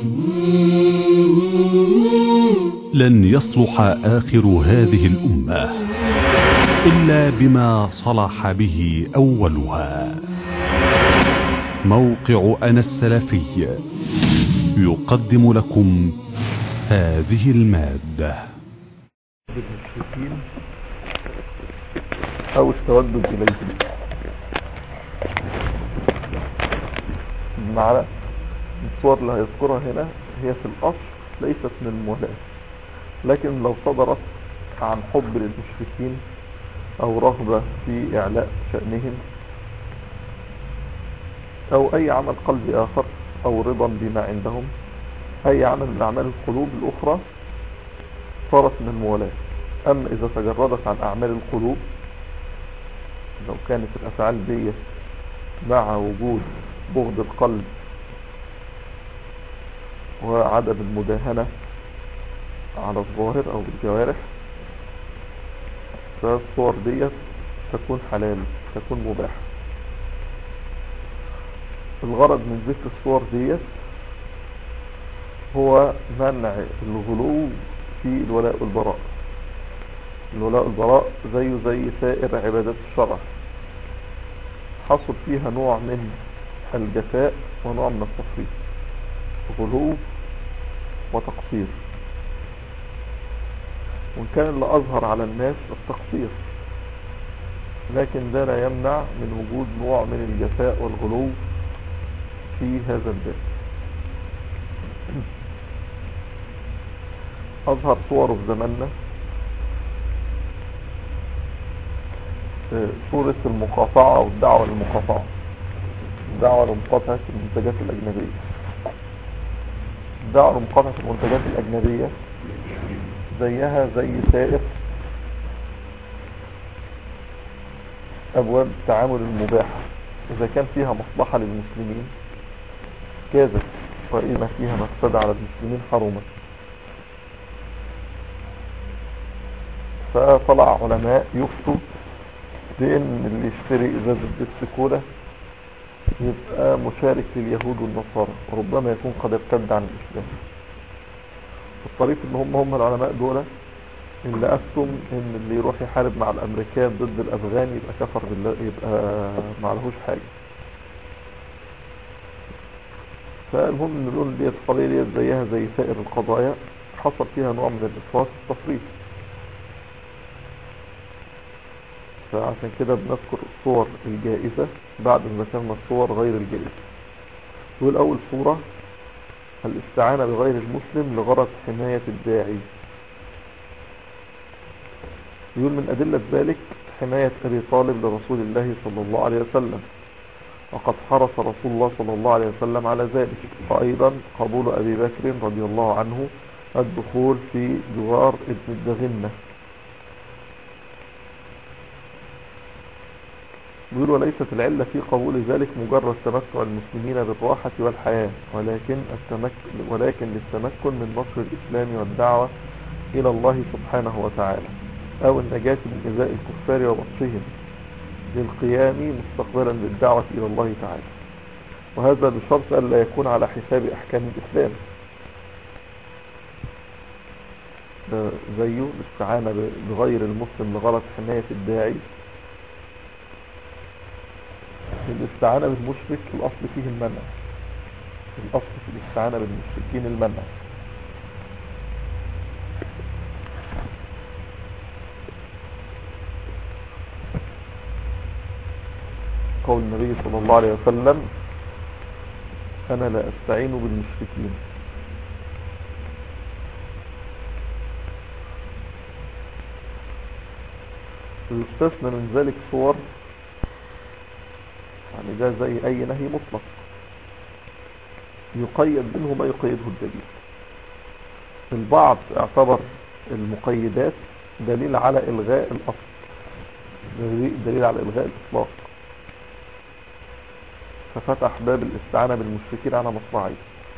لن يصلح آخر هذه الأمة إلا بما صلح به أولها موقع أنا السلفي يقدم لكم هذه المادة بالمشركين أو التودد إليهم بمعنى الصور اللي هيذكرها هنا هي في الأصل ليست من المولاة لكن لو صدرت عن حب للمشركين أو رغبة في إعلاء شأنهم أو أي عمل قلبي آخر أو رضا بما عندهم أي عمل من أعمال القلوب الأخرى صارت من المولاة أما إذا تجردت عن أعمال القلوب لو كانت الأفعال دي مع وجود بغض القلب وعدم المداهنة على الظاهر أو بالجوارح فالصور دي تكون حلال تكون مباحة الغرض من ذكر الصور دي هو منع الغلو في الولاء والبراء الولاء والبراء زيه زي سائر عبادات الشرع حصل فيها نوع من الجفاء ونوع من التفريط غلو وتقصير وإن كان اللي أظهر على الناس التقصير لكن ده لا يمنع من وجود نوع من الجفاء والغلو في هذا الباب أظهر صوره في زماننا صورة المقاطعة والدعوة للمقاطعة الدعوة لمقاطعة المنتجات الأجنبية الدعوة لمقاطعة المنتجات الأجنبية زيها زي سائر أبواب التعامل المباحة إذا كان فيها مصلحة للمسلمين جازت وإذا فيها مفسدة على المسلمين حرمت فطلع علماء يفتوا بأن اللي يشتري إزازة بيبسي كولا يبقى مشارك لليهود والنصارى وربما يكون قد ارتد عن الإسلام الطريف ان هم هم العلماء دول اللي افتم ان اللي يروح يحارب مع الامريكان ضد الافغان يبقى كفر بالله يبقى معلهوش حاجة فالمهم ان دول ديت القضية ديت زيها زي سائر القضايا حصل فيها نوع من الافراط والتفريط فعشان كده بنذكر الصور الجائزة بعد ما ذكرنا الصور غير الجائزة دول اول صورة الاستعانة بغير المسلم لغرض حماية الداعي يقول من أدلة ذلك حماية أبي طالب لرسول الله صلى الله عليه وسلم وقد حرص رسول الله صلى الله عليه وسلم على ذلك وأيضا قبول أبي بكر رضي الله عنه الدخول في جوار ابن الدغنة يقول وليست العلة في قبول ذلك مجرد تمتع المسلمين بالراحة والحياة ولكن, التمك ولكن للتمكن من نصر الإسلام والدعوة إلى الله سبحانه وتعالى أو النجاة من إزاء الكفار وبطشهم للقيام مستقبلا بالدعوة إلى الله تعالى وهذا بشرط ألا يكون على حساب أحكام الإسلام زيه الاستعانة بغير المسلم لغرض حماية الداعي الاستعانة بالمشرك الأصل فيه المنع الأصل في الاستعانة بالمشركين المنع قول النبي صلى الله عليه وسلم أنا لا أستعين بالمشركين ويستثنى من ذلك صور يعني ده زي أي نهي مطلق يقيد منه ما يقيده الدليل البعض اعتبر المقيدات دليل على إلغاء الأصل دليل على إلغاء الإطلاق ففتح باب الاستعانة بالمشركين على مصراعيه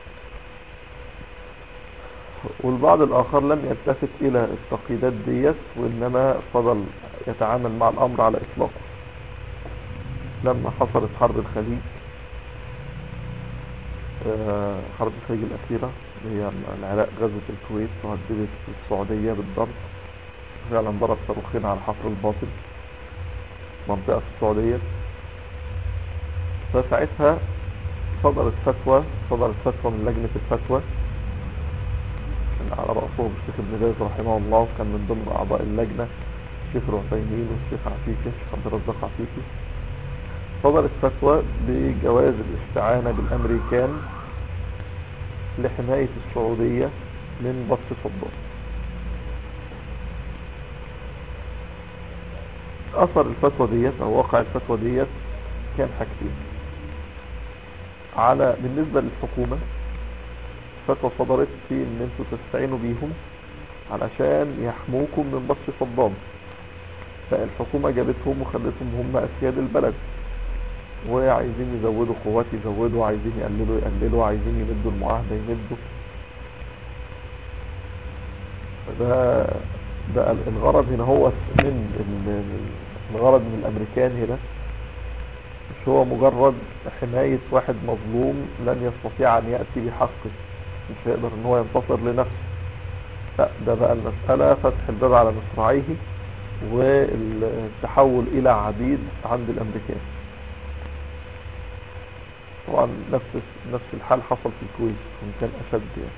والبعض الآخر لم يلتفت إلى التقييدات ديت وإنما فضل يتعامل مع الأمر على إطلاقه لما حصلت حرب الخليج آه، حرب الخليج الأخيرة اللي هي العراق غزت الكويت وهددت السعودية بالضرب فعلا ضرب صاروخين على حفر الباطل منطقة في السعودية فساعتها صدرت فتوى صدرت فتوى من لجنة الفتوى على رأسهم الشيخ ابن باز رحمه الله وكان من ضمن أعضاء اللجنة الشيخ العثيمين والشيخ عفيفي الشيخ عبد الرزاق عفيفي صدرت فتوى بجواز الاستعانة بالأمريكان لحماية السعودية من بطش صدام أثر الفتوى ديت أو واقع الفتوى ديت كان حاجتين على بالنسبة للحكومة فتوى صدرت في ان انتوا تستعينوا بيهم علشان يحموكم من بطش صدام فالحكومة جابتهم وخلتهم هم اسياد البلد وعايزين يزودوا قوات يزودوا عايزين يقللوا يقللوا عايزين يمدوا المعاهدة يمدوا ده ده الغرض هنا هو من ال- الغرض من الامريكان هنا مش هو مجرد حماية واحد مظلوم لن يستطيع ان يأتي بحقه مش هيقدر ان هو ينتصر لنفسه لا ده بقى المسألة فتح الباب على مصراعيه والتحول الى عبيد عند الامريكان طبعا نفس نفس الحال حصل في الكويت وان كان اشد يعني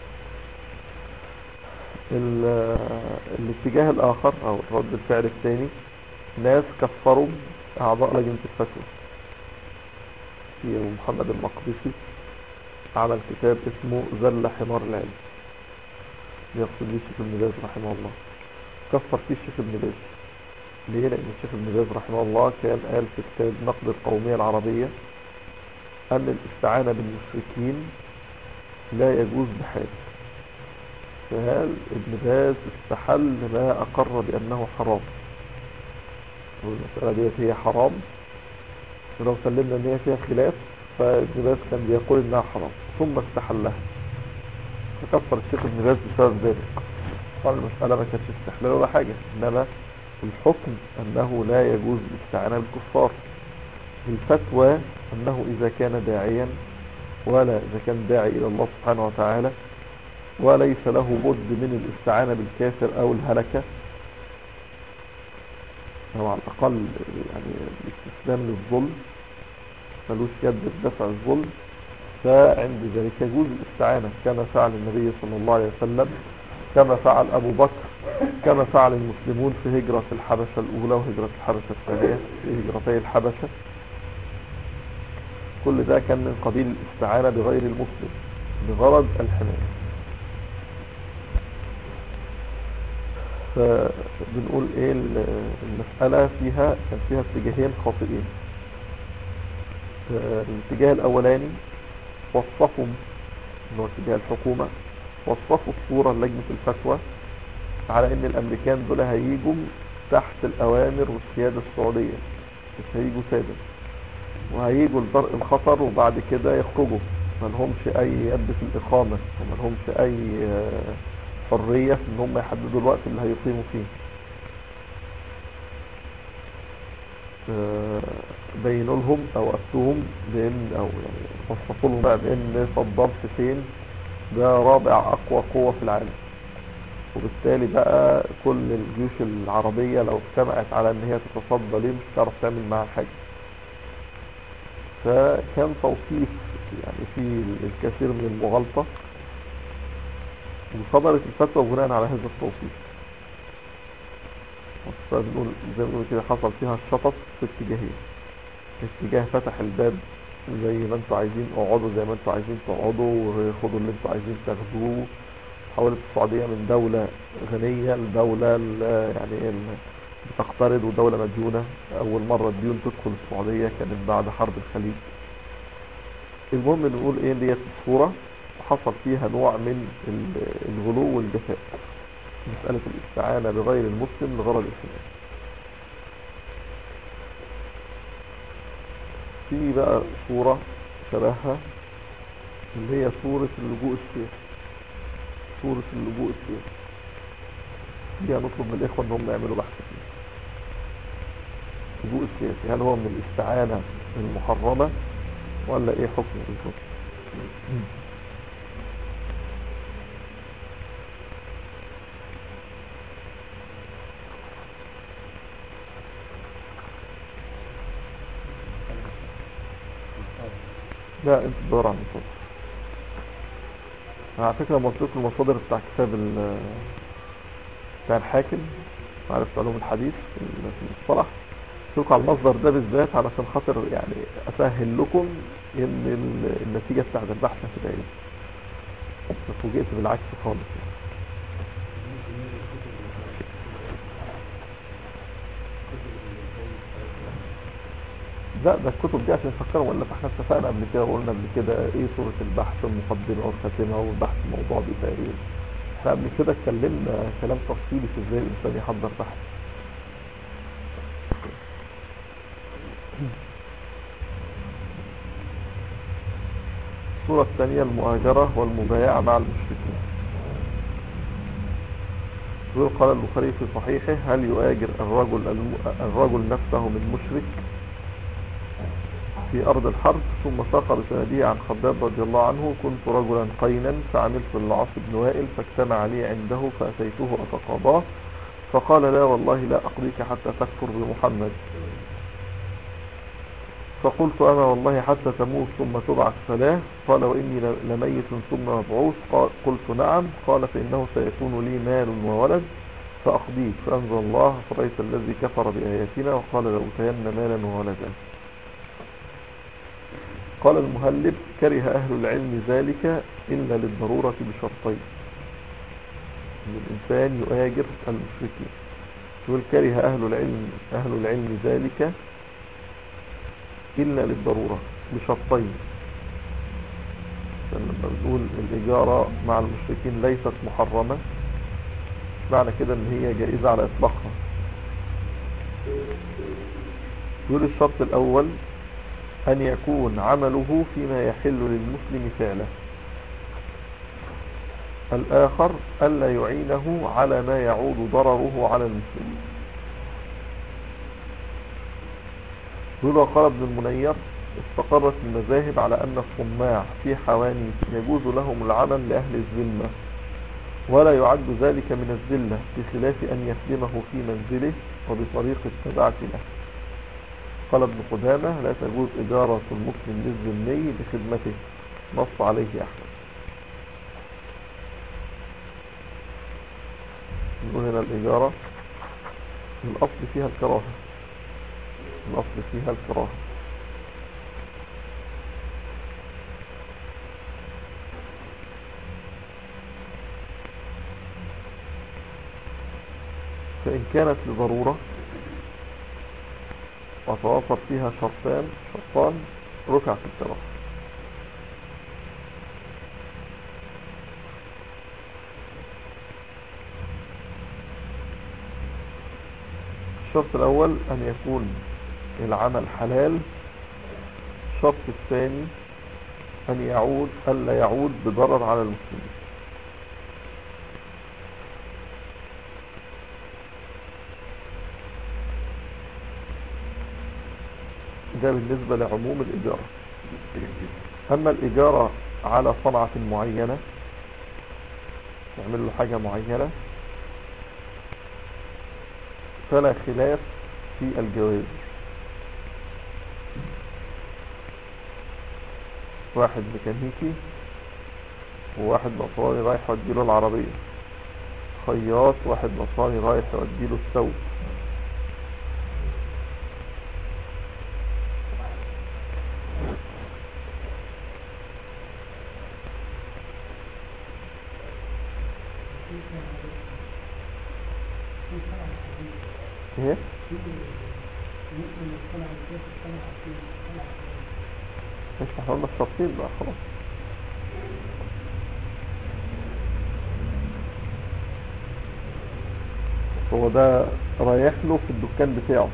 ال- الاتجاه الاخر او رد الفعل الثاني ناس كفروا اعضاء لجنة الفتوى في محمد المقدسي عمل كتاب اسمه زل حمار العلم يقصد به الشيخ ابن باز رحمه الله كفر فيه الشيخ ابن باز ليه لان الشيخ ابن باز رحمه الله كان قال في كتاب نقد القومية العربية ان الاستعانة بالمشركين لا يجوز بحال فهل ابن باز استحل ما اقر بانه حرام والمسألة ديت هي حرام ولو سلمنا ان هي فيها خلاف فابن باز كان بيقول انها حرام ثم استحلها فكفر الشيخ ابن باز بسبب ذلك قال المسألة ما كانتش استحلال ولا حاجة انما الحكم انه لا يجوز الاستعانة بالكفار الفتوى انه اذا كان داعيا ولا اذا كان داعي الى الله سبحانه وتعالى وليس له بد من الاستعانة بالكافر او الهلكة او على الاقل يعني الاستسلام للظلم ملوش يد في دفع الظلم فعند ذلك يجوز الاستعانة كما فعل النبي صلى الله عليه وسلم كما فعل أبو بكر كما فعل المسلمون في هجرة الحبشة الأولى وهجرة الحبشة الثانية في هجرتي الحبشة كل ده كان من قبيل الاستعانة بغير المسلم بغرض الحماية فبنقول ايه المسألة فيها كان فيها اتجاهين خاطئين الاتجاه الاولاني وصفهم اللي هو اتجاه الحكومة وصفوا الصورة لجنة الفتوى على ان الامريكان دول هيجوا تحت الاوامر والسيادة السعودية مش هيجوا سادة وهيجوا لدرء الخطر وبعد كده يخرجوا ما لهمش اي يد في الاقامة وما لهمش اي حرية في ان هم يحددوا الوقت اللي هيقيموا فيه بينوا لهم او افتوهم بان او يعني وصفوا لهم بقى بان صدام حسين ده رابع اقوى قوة في العالم وبالتالي بقى كل الجيوش العربية لو اجتمعت على ان هي تتصدى ليه مش هتعرف تعمل معاه حاجة فكان توصيف يعني في الكثير من المغالطة وصدرت الفتوى بناء على هذا التوصيف فبنقول زي ما بنقول كده حصل فيها الشطط في اتجاهين اتجاه فتح الباب زي ما انتوا عايزين اقعدوا زي ما انتوا عايزين تقعدوا وخدوا اللي انتوا عايزين تاخدوه حولت السعودية من دولة غنية لدولة يعني بتقترض ودولة مديونة اول مرة الديون تدخل السعودية كانت بعد حرب الخليج المهم نقول ايه ديت الصورة حصل فيها نوع من الغلو والجفاء مسألة الاستعانة بغير المسلم لغرض الحماية في بقى صورة شبهها اللي هي صورة اللجوء السياسي صورة اللجوء السياسي دي هنطلب من الإخوة إن هم يعملوا بحث فيها اللجوء السياسي هل هو من الاستعانة المحرمة ولا إيه حكمه بالظبط لا انت تدور على المصادر على فكرة مصدر المصادر بتاع كتاب ال بتاع الحاكم معرفة علوم الحديث في ال- في المصطلح شوفوا على المصدر ده بالذات علشان خاطر يعني اسهل لكم ان ال- النتيجة بتاعت البحث هتبقى ايه فوجئت بالعكس خالص يعني. لا ده الكتب دي عشان نفكروا ولا احنا اتفقنا قبل كده وقلنا قبل كده ايه صورة البحث المقدمة والخاتمة والبحث الموضوع بيبقى ايه احنا قبل كده اتكلمنا كلام تفصيلي في ازاي الانسان يحضر بحث الصورة الثانية المؤاجرة والمبايعة مع المشركين يقول قال البخاري في صحيحه هل يؤاجر الرجل الم- الرجل نفسه من مشرك في أرض الحرب ثم ساق بسنده عن خباب رضي الله عنه كنت رجلا قينا فعملت للعاص بن وائل فاجتمع لي عنده فأتيته أتقاضاه فقال لا والله لا أقضيك حتى تكفر بمحمد فقلت أنا والله حتى تموت ثم تبعث فلا قال وإني ل- لميت ثم مبعوث قال قلت نعم قال فإنه سيكون لي مال وولد فأقضيك فأنزل الله فرأيت الذي كفر بآياتنا وقال لأوتين مالا وولدا قال المهلب كره أهل العلم ذلك إلا للضرورة بشرطين أن الإنسان يؤاجر المشركين يقول كره أهل العلم أهل العلم ذلك إلا للضرورة بشرطين عشان لما بنقول الإجارة مع المشركين ليست محرمة مش معنى كده إن هي جائزة على إطلاقها يقول الشرط الأول أن يكون عمله فيما يحل للمسلم فعله الآخر ألا يعينه على ما يعود ضرره على المسلم يقول وقال ابن المنير استقرت المذاهب على أن الصماع في حواني يجوز لهم العمل لأهل الذمة ولا يعد ذلك من الذلة بخلاف أن يخدمه في منزله وبطريق التبعة له قال ابن قدامة لا تجوز إجارة المسلم للذمي بخدمته نص عليه أحمد نقول هنا الإجارة الأصل فيها الكراهة الأصل فيها الكراهة فإن كانت لضرورة وتوافر فيها شرطان شرطان ركع في الكراهة الشرط الأول أن يكون العمل حلال الشرط الثاني أن يعود ألا يعود بضرر على المسلمين ده بالنسبة لعموم الإجارة أما الإجارة على صنعة معينة يعمل له حاجة معينة فلا خلاف في الجواز واحد ميكانيكي وواحد نصراني رايح يوديله العربية خياط واحد نصراني رايح يوديله الثوب ايه مش احنا قلنا الشرطين بقى خلاص هو ده رايح له في الدكان بتاعه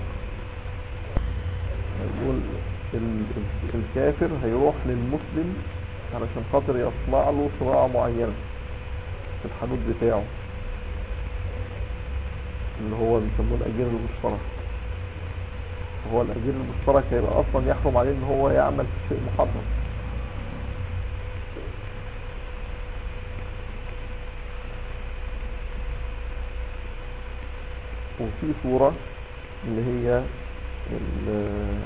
يقول ال- ال- الكافر هيروح للمسلم علشان خاطر يصنع له صناعة معينة في الحانوت بتاعه اللي هو بيسموه الأجير المشترك هو الأجير المشترك هيبقى أصلا يحرم عليه إن هو يعمل في شيء محرم وفي صورة اللي هي ال-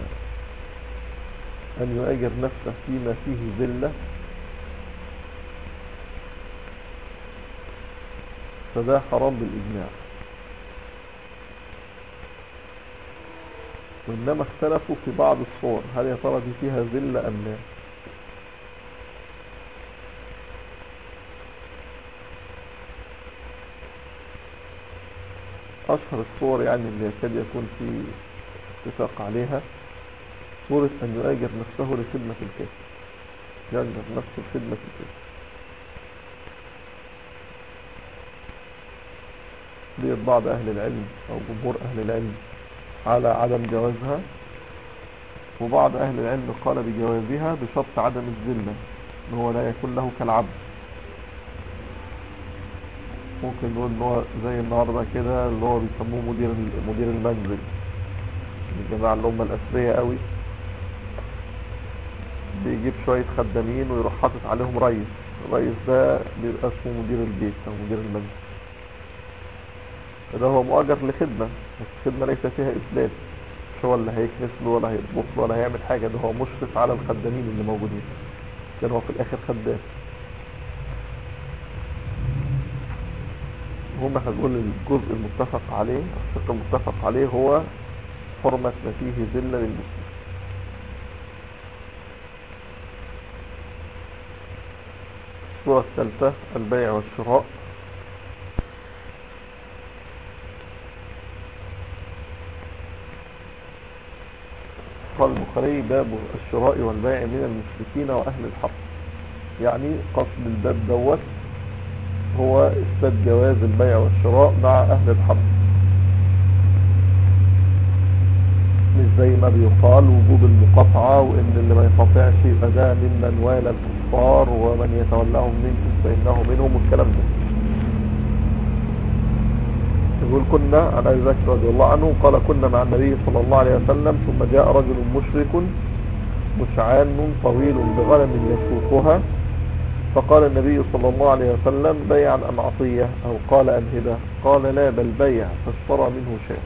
أن يؤجر نفسه فيما فيه ذلة فده حرام بالإجماع وإنما اختلفوا في بعض الصور هل يا ترى دي فيها ذلة أم لا أشهر الصور يعني اللي يكاد يكون في اتفاق عليها صورة أن يؤجر نفسه لخدمة الكافر يؤجر نفسه لخدمة الكافر ديت بعض أهل العلم أو جمهور أهل العلم على عدم جوازها وبعض أهل العلم قال بجوازها بشرط عدم الذلة إن هو لا يكون له كالعبد ممكن نقول ان هو زي النهارده كده اللي هو بيسموه مدير مدير المنزل الجماعة اللي هم الأثرياء قوي بيجيب شوية خدامين ويروح حاطط عليهم ريس الريس ده بيبقى اسمه مدير البيت أو مدير المنزل فده هو مؤجر لخدمة بس الخدمة ليس فيها إفلات مش هو اللي هيكنس له ولا هيطبخ له ولا هيعمل حاجة ده هو مشرف على الخدامين اللي موجودين كان هو في الآخر خدام هم هنقول الجزء المتفق عليه الشق المتفق عليه هو حرمة ما فيه ذلة للمسلم الصورة الثالثة البيع والشراء قال البخاري باب الشراء والبيع من المشركين وأهل الحرب يعني قصد الباب دوت هو إثبات جواز البيع والشراء مع أهل الحرب مش زي ما بيقال وجوب المقاطعة وإن اللي ما يقاطعش يبقى ده ممن والى الكفار ومن يتولاهم منكم فإنه منهم والكلام ده يقول كنا عن أبي بكر رضي الله عنه قال كنا مع النبي صلى الله عليه وسلم ثم جاء رجل مشرك مشعان طويل بغنم يسوقها فقال النبي صلى الله عليه وسلم بيعا أم عطية أو قال أم هبة قال لا بل بيع فاشترى منه شيء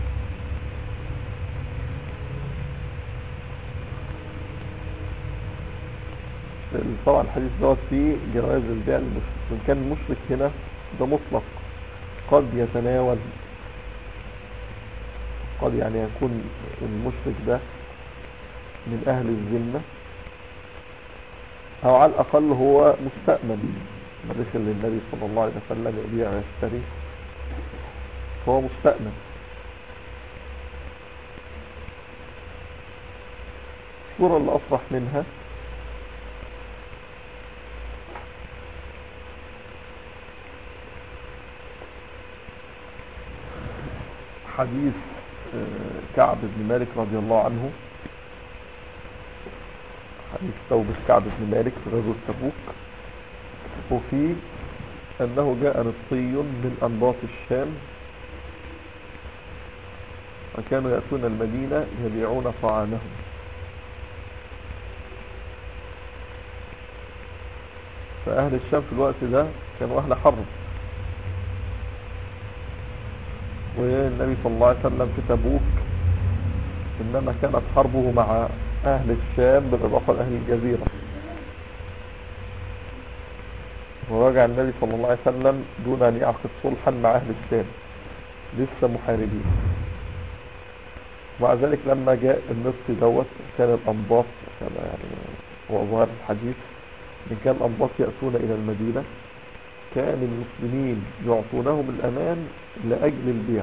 طبعا الحديث دوت فيه جواز البيع للمشرك وإن كان المشرك هنا ده مطلق قد يتناول قد يعني يكون المشرك ده من أهل الذمة أو على الأقل هو مستأمن ما دخل للنبي صلى الله عليه وسلم يبيع ويشتري فهو مستأمن الصورة اللي أصرح منها حديث كعب بن مالك رضي الله عنه حديث توبة كعب بن مالك في غزوة تبوك وفيه أنه جاء نصي من أنباط الشام وكانوا يأتون المدينة يبيعون طعامهم فأهل الشام في الوقت ده كانوا أهل حرب والنبي صلى الله عليه وسلم في تبوك إنما كانت حربه مع أهل الشام بالإضافة لأهل الجزيرة ورجع النبي صلى الله عليه وسلم دون أن يعقد صلحا مع أهل الشام لسه محاربين ومع ذلك لما جاء النصف دوت كان الأنباط كما يعني هو ظاهر الحديث إن كان الأنباط يأتون إلى المدينة كان المسلمين يعطونهم الأمان لأجل البيع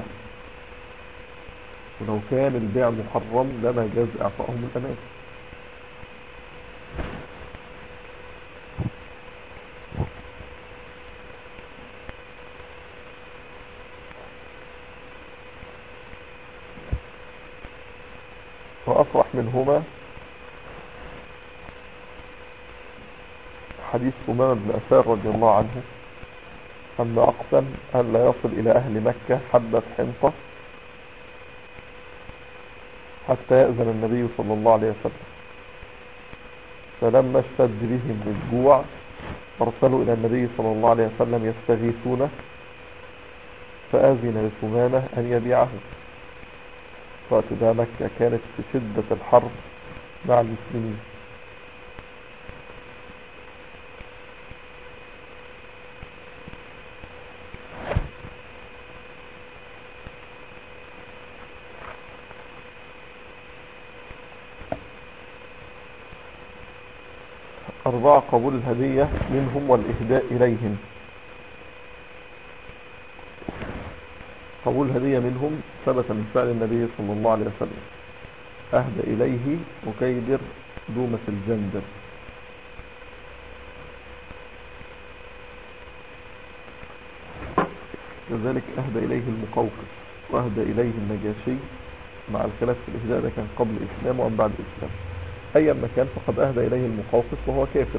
ولو كان البيع محرم لما جاز إعطائهم الأمان وأفرح منهما حديث أمام بن أسار رضي الله عنه أن أقسم أن لا يصل إلى أهل مكة حبة حنطة حتى يأذن النبي صلى الله عليه وسلم فلما اشتد بهم الجوع أرسلوا إلى النبي صلى الله عليه وسلم يستغيثونه فأذن لثمامة أن يبيعه وقت ده مكة كانت في شدة الحرب مع المسلمين أربعة قبول الهدية منهم والإهداء إليهم قبول الهدية منهم ثبت من فعل النبي صلى الله عليه وسلم أهدى إليه مكيدر دومة الجندر كذلك أهدى إليه المقوقس وأهدى إليه النجاشي مع الخلاف في الإهداء ده كان قبل الإسلام وأم بعد الإسلام أيا ما كان فقد أهدى إليه المقوقس وهو كافر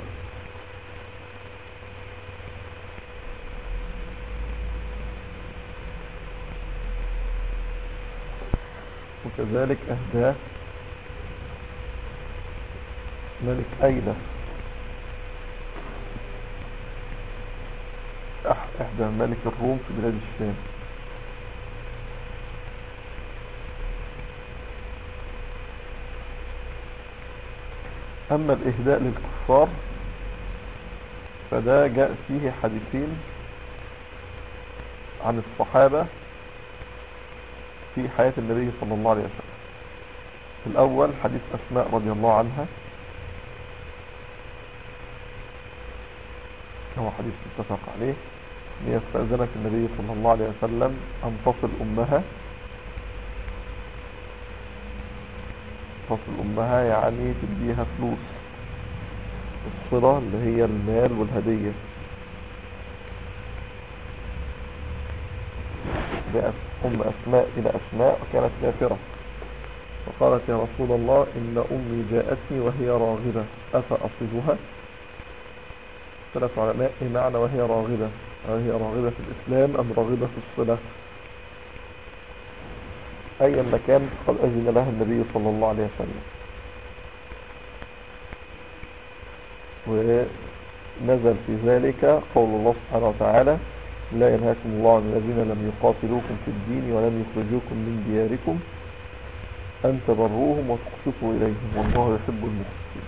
وكذلك أهداه ملك أيلة إحدى ملك الروم في بلاد الشام أما الإهداء للكفار فده جاء فيه حديثين عن الصحابة في حياة النبي صلى الله عليه وسلم الأول حديث أسماء رضي الله عنها هو حديث متفق عليه ان هي استأذنت النبي صلى الله عليه وسلم أن تصل أمها تصل أمها يعني تديها فلوس الصلة اللي هي المال والهدية جاءت أم أسماء إلى أسماء وكانت كافرة فقالت يا رسول الله إن أمي جاءتني وهي راغبة أفأصلها ثلاث علماء إيه معنى وهي راغبة هل هي راغبة في الإسلام أم راغبة في الصلاة أي مكان قد أذن لها النبي صلى الله عليه وسلم ونزل في ذلك قول الله سبحانه وتعالى لا ينهاكم الله عن الذين لم يقاتلوكم في الدين ولم يخرجوكم من دياركم أن تبروهم وتقسطوا إليهم والله يحب المقسطين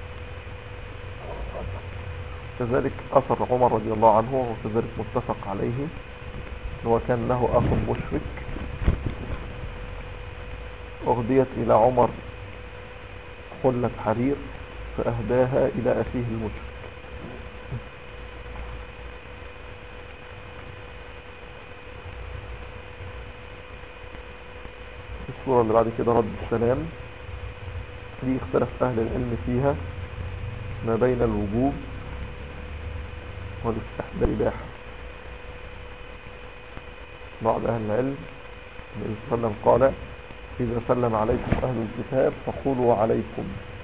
كذلك أثر عمر رضي الله عنه وكذلك متفق عليه هو كان له أخ مشرك أغديت إلى عمر حلة حرير فأهداها إلى أخيه المشرك الصورة اللي بعد كده رد السلام دي اختلف أهل العلم فيها ما بين الوجوب والاستحباب الإباحة بعض أهل العلم النبي صلى الله عليه وسلم قال إذا سلم عليكم أهل الكتاب فقولوا عليكم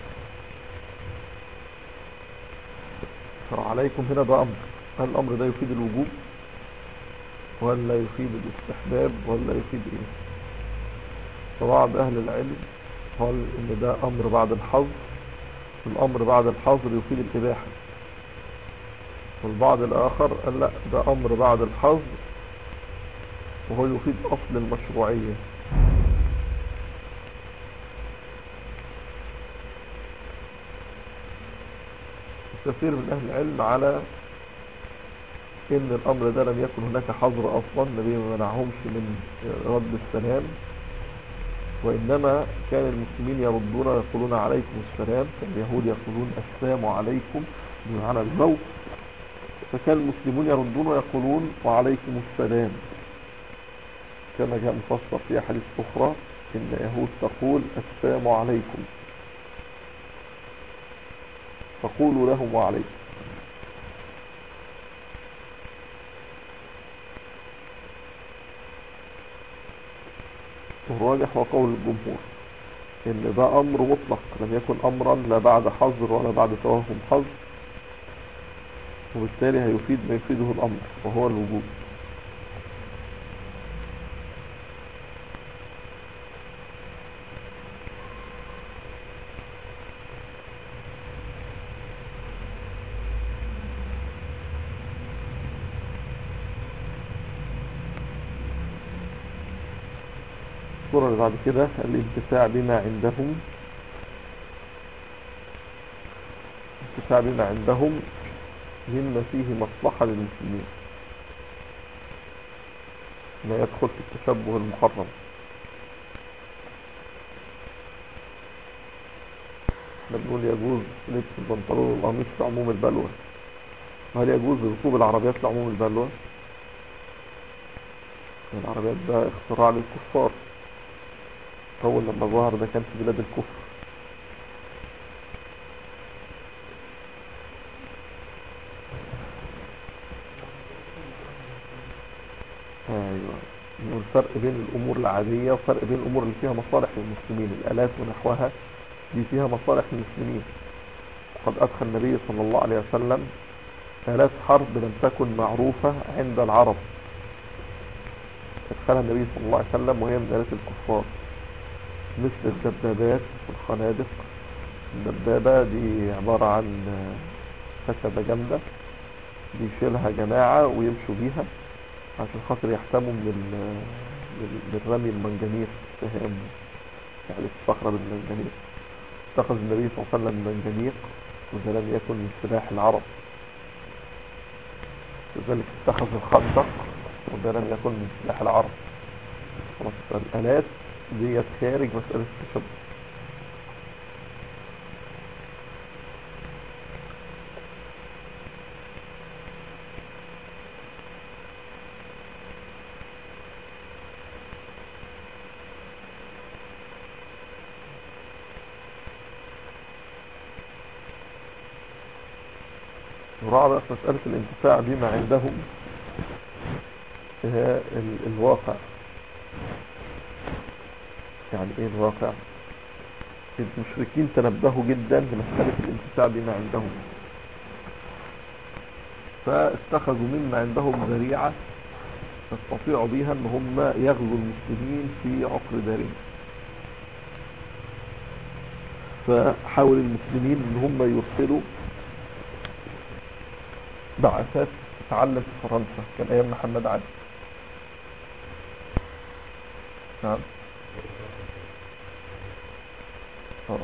فعليكم هنا ده أمر هل الأمر ده يفيد الوجوب ولا يفيد الاستحباب ولا يفيد إيه فبعض أهل العلم قال إن ده أمر بعد الحظر الأمر بعد الحظر يفيد الإباحة والبعض الآخر قال لا ده أمر بعد الحظر وهو يفيد أصل المشروعية كثير من أهل العلم على إن الأمر ده لم يكن هناك حظر أصلا النبي ما منعهمش من رد السلام وإنما كان المسلمين يردون ويقولون عليكم السلام كان اليهود يقولون السلام عليكم بمعنى الموت فكان المسلمون يردون ويقولون وعليكم السلام كما جاء مفسر في حديث أخرى إن يهود تقول السلام عليكم فقولوا لهم وعليكم والراجح هو قول الجمهور ان ده امر مطلق لم يكن امرا لا بعد حظر ولا بعد توهم حظر وبالتالي هيفيد ما يفيده الامر وهو الوجود الصورة اللي بعد كده الانتفاع بما عندهم الانتفاع بما عندهم مما فيه مصلحة للمسلمين ما يدخل في التشبه المحرم احنا بنقول يجوز لبس البنطلون والقميص لعموم البلوى وهل يجوز ركوب العربيات لعموم البلوى العربيات ده اختراع للكفار اول لما ظهر ده كان في بلاد الكفر ايوه والفرق بين الامور العادية وفرق بين الامور اللي فيها مصالح للمسلمين الالات ونحوها دي فيها مصالح للمسلمين وقد ادخل النبي صلى الله عليه وسلم آلات حرب لم تكن معروفة عند العرب ادخلها النبي صلى الله عليه وسلم وهي من آلات الكفار مثل الدبابات والخنادق الدبابة دي عبارة عن خشبة جامدة بيشيلها جماعة ويمشوا بيها عشان خاطر يحتموا من من رمي المنجنيق سهام يعني الصخرة بالمنجنيق اتخذ النبي صلى الله عليه وسلم المنجنيق وده لم يكن من سلاح العرب لذلك اتخذ الخندق وده لم يكن من سلاح العرب خلاص الآلات ديت خارج مسألة التشبه ورابع في مسألة الانتفاع بما عندهم هي الواقع يعني ايه الواقع المشركين تنبهوا جدا لمسألة الانتفاع بما عندهم فاتخذوا مما عندهم ذريعة يستطيعوا بها ان هم يغزوا المسلمين في عقر دارهم فحاول المسلمين ان هم يرسلوا بعثات تتعلم في فرنسا كان ايام محمد علي نعم اه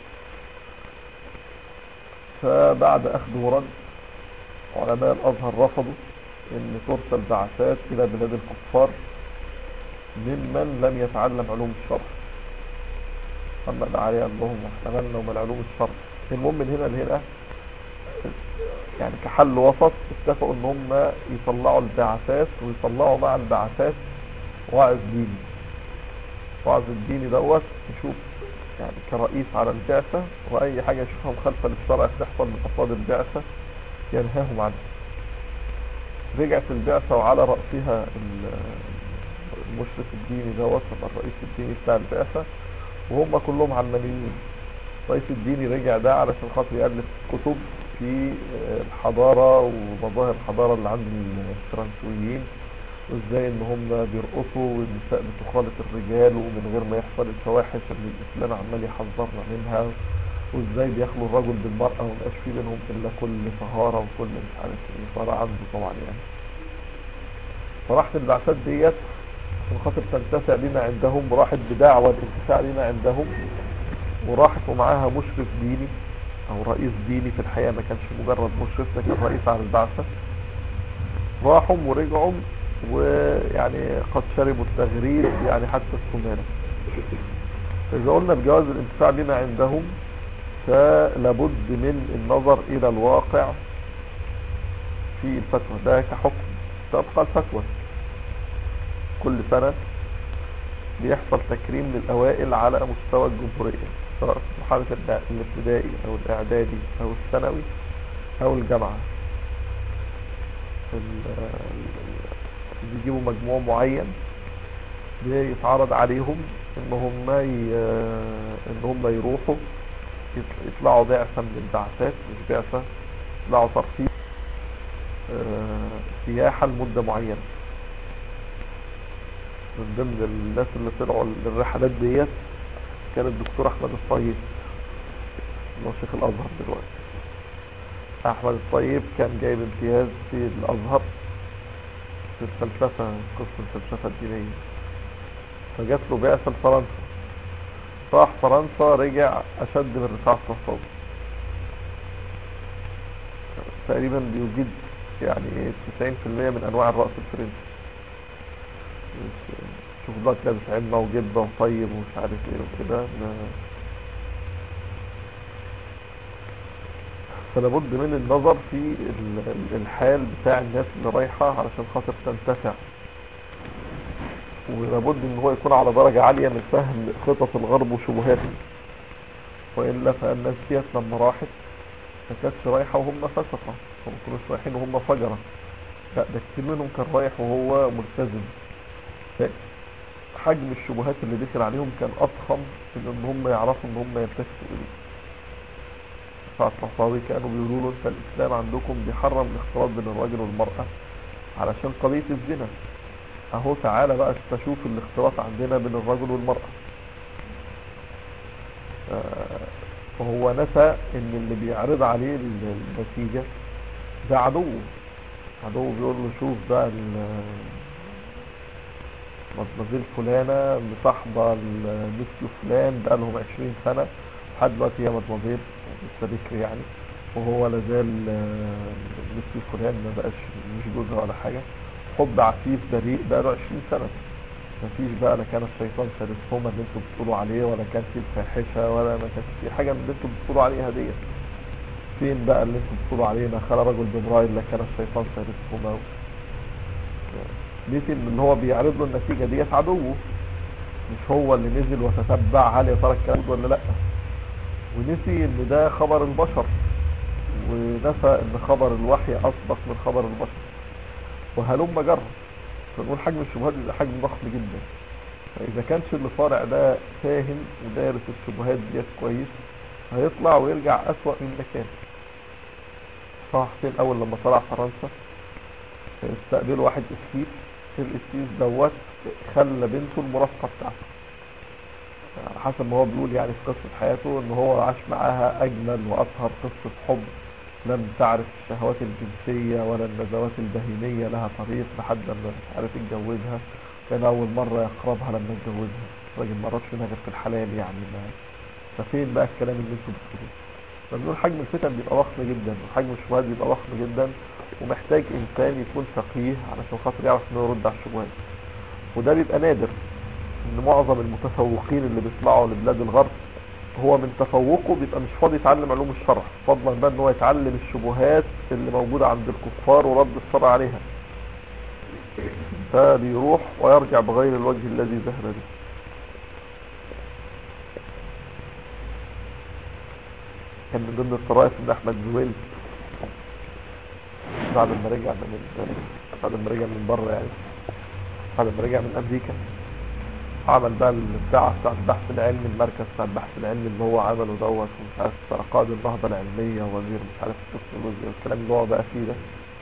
فبعد اخذ ورد علماء الازهر رفضوا ان ترسل بعثات الى بلاد الكفار ممن لم يتعلم علوم الشرع محمد علي قال لهم احتملنا ومن علوم الشرع المهم من هنا لهنا يعني كحل وسط اتفقوا ان هم يطلعوا البعثات ويطلعوا مع البعثات واعظ ديني واعظ الديني دوت يشوف يعني كرئيس على البعثة واي حاجة يشوفها مخالفة للشرع تحصل من افراد البعثة ينهاهم عنها رجعت البعثة وعلى رأسها المشرف الديني دوت الرئيس الديني بتاع البعثة وهم كلهم علمانيين الرئيس الديني رجع ده علشان خاطر يألف كتب في الحضارة ومظاهر الحضارة اللي عند الفرنسويين وازاي ان هم بيرقصوا والنساء بتخالط الرجال ومن غير ما يحصل الفواحش اللي الاسلام عمال يحذرنا منها وازاي بيخلوا الرجل بالمرأة ومبقاش في بينهم الا كل طهارة وكل مش عارف ايه صار عنده طبعا يعني فراحت البعثات ديت عشان خاطر تنتفع بما عندهم وراحت بدعوة الانتفاع بما عندهم وراحت ومعاها مشرف ديني او رئيس ديني في الحقيقة ما كانش مجرد مشرف ده كان رئيس على البعثة راحوا ورجعوا ويعني قد شربوا التغريب يعني حتى السمانة إذا قلنا بجواز الانتفاع بما عندهم فلابد من النظر إلى الواقع في الفتوى ده كحكم تبقى الفتوى كل سنة بيحصل تكريم للأوائل على مستوى الجمهورية سواء في مرحلة الابتدائي أو الإعدادي أو الثانوي أو الجامعة بيجيبوا مجموع معين بيتعرض عليهم ان هم ي... ان هم يروحوا يطلعوا بعثة من البعثات مش بعثة يطلعوا ترفيه سياحة لمدة معينة من ضمن الناس اللي طلعوا للرحلات ديت كان الدكتور احمد الطيب اللي هو شيخ الازهر دلوقتي احمد الطيب كان جايب امتياز في الازهر في الفلسفة قسم الفلسفة الدينية فجات له بعثة لفرنسا راح فرنسا رجع أشد من رفاعة الصفصاوي تقريبا بيوجد يعني 90% من أنواع الرأس الفرنسي شوف دلوقتي لابس عمة وجبة وطيب ومش عارف ايه وكده ده- فلابد من النظر في ال- ال- الحال بتاع الناس اللي رايحة علشان خاطر تنتفع ولابد ان هو يكون على درجة عالية من فهم خطط الغرب وشبهاته وإلا فالناس ديت لما راحت ما كانتش رايحة وهم فسقة وما كانوش رايحين وهم فجرة لا ده كتير منهم كان رايح وهو ملتزم حجم الشبهات اللي دخل عليهم كان أضخم من ان هم يعرفوا ان هم يلتفتوا إليه فالصحابي كانوا بيقولوا له انت الاسلام عندكم بيحرم الاختلاط بين الراجل والمرأة علشان قضية الزنا اهو تعالى بقى تشوف الاختلاط عندنا بين الرجل والمرأة آه، فهو نسى ان اللي بيعرض عليه ال- النتيجة ده عدو عدو بيقول له شوف بقى ال- مدمزيل فلانة مصاحبة المثل فلان بقى لهم 20 سنة لحد دلوقتي هي مدمزيل لسه بكر يعني وهو لازال آه، مثل فلان ما بقاش مش جوزها ولا حاجة حب عفيف بريء بقى له 20 سنة مفيش بقى لا كان الشيطان ثالثهما اللي انتوا بتقولوا عليه ولا كان في الفاحشة ولا ما كانش في حاجة من اللي انتوا بتقولوا عليها ديت فين بقى اللي انتوا بتقولوا عليه ما خلى رجل بمرأة لا كان الشيطان ثالثهما نسي ان اللي هو بيعرض له النتيجة ديت عدوه مش هو اللي نزل وتتبع هل يا ترى الكلام ده ولا لا ونسي ان ده خبر البشر ونسى ان خبر الوحي اسبق من خبر البشر وهلم جرى فنقول حجم الشبهات بيبقى حجم ضخم جدا فاذا كانش اللي طالع ده فاهم ودارس الشبهات ديت كويس هيطلع ويرجع اسوأ من مكان صح حسين اول لما طلع فرنسا استقبلوا واحد اسكيس الاسكيس دوت خلى بنته المرافقه بتاعته حسب ما هو بيقول يعني في قصة حياته ان هو عاش معاها اجمل واطهر قصة حب لم تعرف الشهوات الجنسية ولا النزوات البهيمية لها طريق لحد ما مش عارف يتجوزها كان اول مرة يقربها لما يتجوزها راجل ما رادش منها غير في الحلال يعني ما ففين بقى الكلام اللي انتوا بتقولوه فبنقول حجم الفتن بيبقى ضخم جدا وحجم الشبهات بيبقى ضخم جدا ومحتاج انسان يكون فقيه علشان خاطر يعرف انه يرد على الشبهات وده بيبقى نادر ان معظم المتفوقين اللي بيطلعوا لبلاد الغرب هو من تفوقه بيبقى مش فاضي يتعلم علوم الشرع فضلا بقى ان هو يتعلم الشبهات اللي موجودة عند الكفار ورد الشرع عليها فبيروح ويرجع بغير الوجه الذي ذهب به كان من ضمن الطرائف ان احمد زويل بعد ما رجع من بعد ما رجع من بره يعني بعد ما رجع من امريكا عمل بقى البتاع بتاع البحث العلمي المركز بتاع البحث العلمي اللي هو عمله دوت ومش عارف قائد النهضة العلمية وزير مش عارف التكنولوجيا والكلام اللي هو بقى فيه ده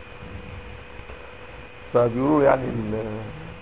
فبيقولوا يعني ال-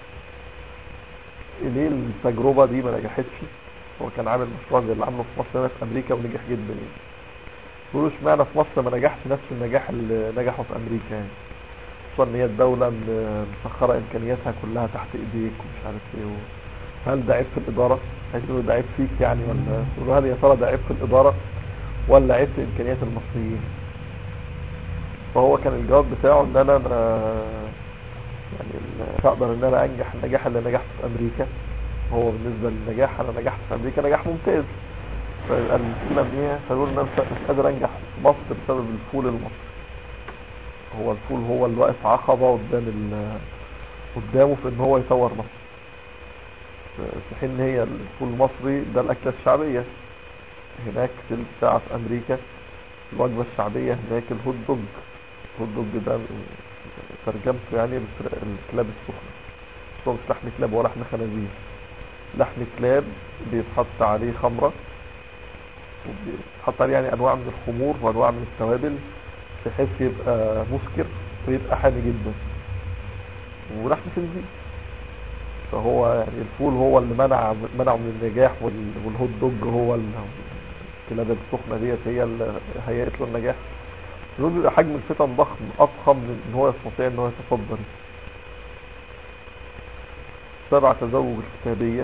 ليه التجربة دي ما نجحتش هو كان عامل مشروع زي اللي عامله في مصر هنا في امريكا ونجح جدا يعني بيقولوا اشمعنى في مصر ما نجحش نفس النجاح اللي نجحه في امريكا يعني خصوصا ان هي الدولة م- مسخرة امكانياتها كلها تحت ايديك ومش عارف ايه و... هل ده عيب في الادارة هيقولوا ده عيب فيك يعني ولا يقولوا هل يا ترى ده عيب في الادارة ولا عيب في امكانيات المصريين فهو كان الجواب بتاعه ان انا ما يعني ال- مش هقدر ان انا انجح النجاح اللي نجحته في امريكا هو بالنسبة للنجاح انا نجحت في امريكا نجاح ممتاز فيبقى المشكلة ان ايه فيقول ان انا مش مش قادر انجح في مصر بسبب الفول المصري هو الفول هو اللي واقف عقبة قدام ال قدامه في ان هو يطور مصر في حين هي الفول المصري ده الاكلة الشعبية هناك في الساعة في امريكا الوجبة الشعبية هناك الهوت دوج الهوت دوج ده ترجمته يعني بس- الكلاب السخنة بس هو مش لحم كلاب ولا لحم خنازير لحم كلاب بيتحط عليه خمرة وبيتحط عليه يعني انواع من الخمور وانواع من التوابل بحيث يبقى مسكر ويبقى حامي جدا ولحم خنزير فهو يعني الفول هو اللي منع منعه من النجاح وال- والهوت دوج هو ال- الكلاب السخنة ديت هي اللي هيئت له النجاح دول بيبقى حجم الفتن ضخم اضخم من ان هو يستطيع ان هو يتصدر السبع تزوج الكتابية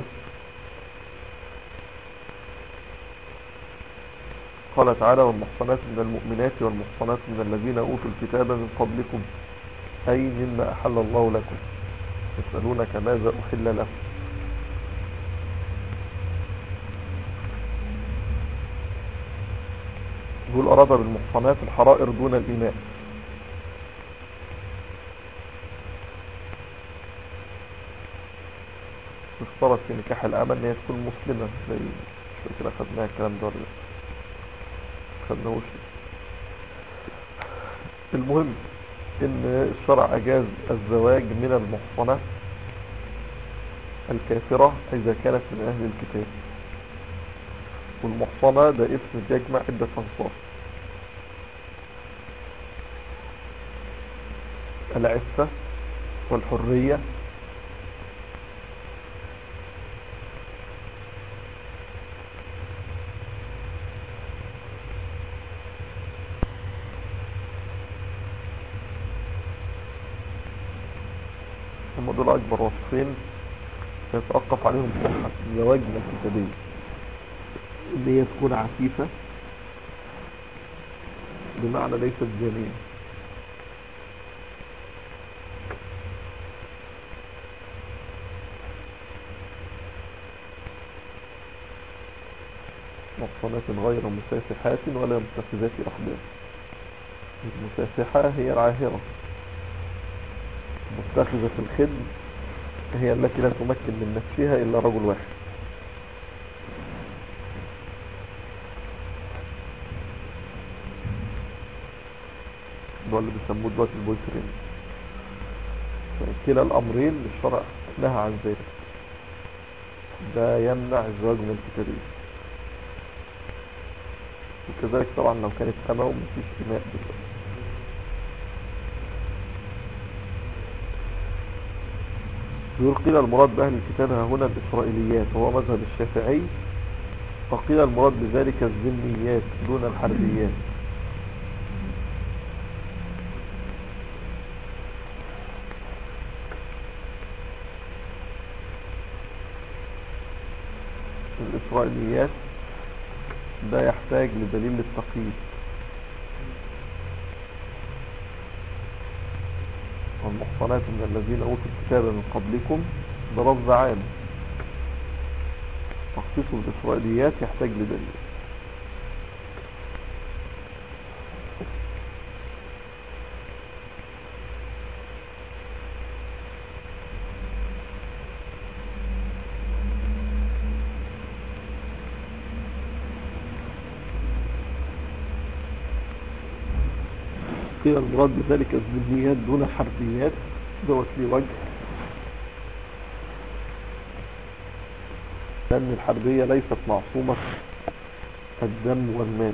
قال تعالى والمحصنات من المؤمنات والمحصنات من الذين أوتوا الكتاب من قبلكم أي مما أحل الله لكم يسألونك ماذا أحل لهم يقول أراد بالمحصنات الحرائر دون الإماء يشترط في نكاح الأمة أن هي تكون مسلمة زي مش فاكر أخدناها الكلام ده ولا لأ. خدناهوش المهم ان الشرع اجاز الزواج من المحصنة الكافرة اذا كانت من اهل الكتاب والمحصنة ده اسم بيجمع عدة انصار العفة والحرية هم دول اكبر وصفين يتوقف عليهم صحة الزواج من الكتابية اللي هي تكون عفيفة بمعنى ليست زانية محصنات غير مسافحات ولا متخذات أخدان المسافحة هي العاهرة متخذة الخدم هي التي لا تمكن من نفسها إلا رجل واحد ده اللي بيسموه دلوقتي البوي فريند كلا الأمرين الشرع نهى عن ذلك ده يمنع الزواج من الكتابية وكذلك طبعا لو كانت أما ومفيش إماء دلوقتي يقول قيل المراد بأهل الكتاب ها هنا الإسرائيليات وهو مذهب الشافعي وقيل المراد بذلك الذميات دون الحربيات الإسرائيليات ده يحتاج لدليل للتقييد والمحصنات من الذين أوتوا الكتاب من قبلكم ده لفظ عام تخصيصه بالإسرائيليات يحتاج لدليل قيل المراد بذلك الذميات دون حربيات دوت لي وجه لأن الحربية ليست معصومة الدم والمال